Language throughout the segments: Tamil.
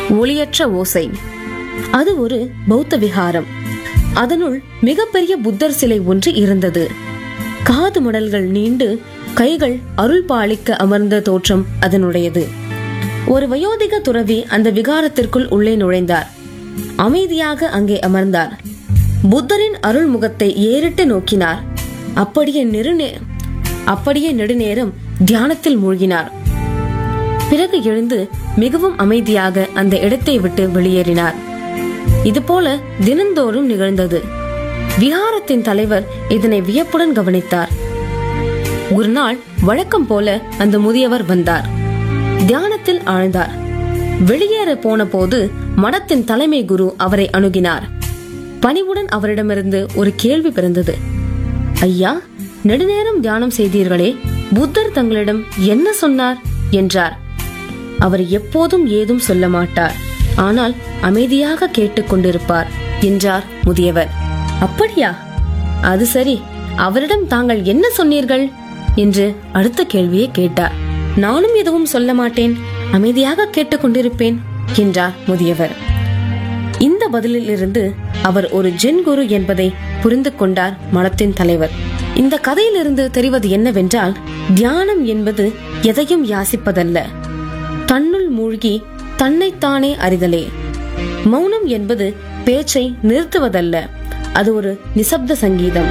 ஒளியற்ற ஓசை அது ஒரு பௌத்த விகாரம் அதனுள் மிகப்பெரிய புத்தர் சிலை ஒன்று இருந்தது காது மடல்கள் நீண்டு கைகள் அருள் பாலிக்க அமர்ந்த தோற்றம் அதனுடையது ஒரு வயோதிக துறவி அந்த விகாரத்திற்குள் உள்ளே நுழைந்தார் அமைதியாக அங்கே அமர்ந்தார் புத்தரின் அருள் முகத்தை ஏறிட்டு நோக்கினார் அப்படியே நெருநே அப்படியே நெடுநேரம் தியானத்தில் மூழ்கினார் பிறகு எழுந்து மிகவும் அமைதியாக அந்த இடத்தை விட்டு வெளியேறினார் இதுபோல தினந்தோறும் நிகழ்ந்தது விஹாரத்தின் தலைவர் இதனை வியப்புடன் கவனித்தார் ஒரு நாள் வழக்கம் போல அந்த முதியவர் வந்தார் தியானத்தில் ஆழ்ந்தார் வெளியேற போன போது மடத்தின் தலைமை குரு அவரை அணுகினார் பணிவுடன் அவரிடமிருந்து ஒரு கேள்வி பிறந்தது ஐயா நெடுநேரம் தியானம் செய்தீர்களே புத்தர் தங்களிடம் என்ன சொன்னார் என்றார் அவர் எப்போதும் ஏதும் சொல்ல மாட்டார் ஆனால் அமைதியாக கேட்டுக்கொண்டிருப்பார் என்றார் முதியவர் அப்படியா அது சரி அவரிடம் தாங்கள் என்ன சொன்னீர்கள் என்று அடுத்த கேள்வியை கேட்டார் நானும் எதுவும் சொல்ல மாட்டேன் அமைதியாக கேட்டுக்கொண்டிருப்பேன் என்றார் முதியவர் இந்த பதிலிலிருந்து அவர் ஒரு ஜென் குரு என்பதை புரிந்து கொண்டார் மடத்தின் தலைவர் இந்த கதையிலிருந்து தெரிவது என்னவென்றால் தியானம் என்பது எதையும் யாசிப்பதல்ல தன்னுள் மூழ்கி தன்னைத்தானே அறிதலே மௌனம் என்பது பேச்சை நிறுத்துவதல்ல அது ஒரு நிசப்த சங்கீதம்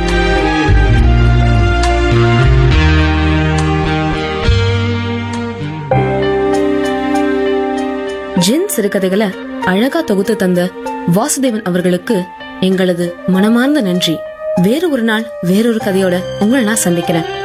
ஜின் சிறுகதைகளை அழகா தொகுத்து தந்த வாசுதேவன் அவர்களுக்கு எங்களது மனமார்ந்த நன்றி வேறு ஒரு நாள் வேறொரு கதையோட உங்களை நான் சந்திக்கிறேன்